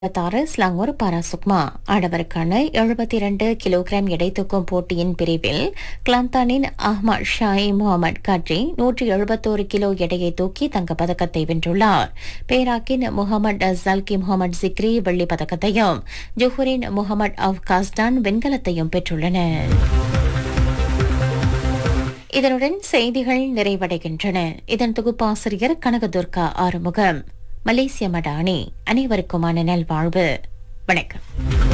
இருபத்தாறு ஸ்லாங்கூர் பாராசுக்மா ஆடவருக்கான எழுபத்தி இரண்டு கிலோகிராம் எடை தூக்கும் போட்டியின் பிரிவில் கிளாந்தானின் அஹ்மத் ஷாயி முகமது கட்ரி நூற்றி எழுபத்தோரு கிலோ எடையை தூக்கி தங்கப்பதக்கத்தை வென்றுள்ளார் பேராக்கின் முகமது ஜல்கி முகமது சிக்ரி வெள்ளிப் பதக்கத்தையும் ஜொஹூரின் முகமது அவ்காஸ்டான் வெண்கலத்தையும் பெற்றுள்ளனர் இதனுடன் செய்திகள் நிறைவடைகின்றன இதன் தொகுப்பாசிரியர் கனகதுர்கா ஆறுமுகம் மலேசிய மடானி அனைவருக்குமான நல்வாழ்வு வணக்கம்